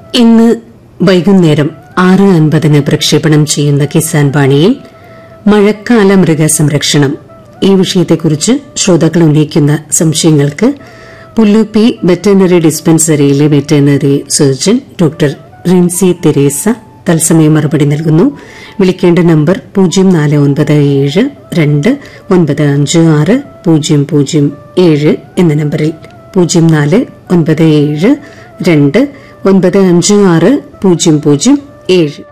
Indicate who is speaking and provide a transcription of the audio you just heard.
Speaker 1: ഇന്ന് വൈകുന്നേരം ആറ് അൻപതിന് പ്രക്ഷേപണം ചെയ്യുന്ന കിസാൻ വാണിയിൽ മഴക്കാല മൃഗസംരക്ഷണം ഈ വിഷയത്തെക്കുറിച്ച് ശ്രോതാക്കൾ ഉന്നയിക്കുന്ന സംശയങ്ങൾക്ക് പുല്ലുപ്പി വെറ്ററിനറി ഡിസ്പെൻസറിയിലെ veterinary surgeon doctor Rincy Theresa തത്സമയം മറുപടി നൽകുന്നു വിളിക്കേണ്ട നമ്പർ പൂജ്യം നാല് ഒൻപത് ഏഴ് രണ്ട് ഒൻപത് അഞ്ച് ആറ് പൂജ്യം പൂജ്യം ഏഴ് എന്ന നമ്പറിൽ പൂജ്യം നാല് ഒൻപത് ഏഴ് രണ്ട് ഒൻപത് അഞ്ച് ആറ് പൂജ്യം പൂജ്യം ഏഴ്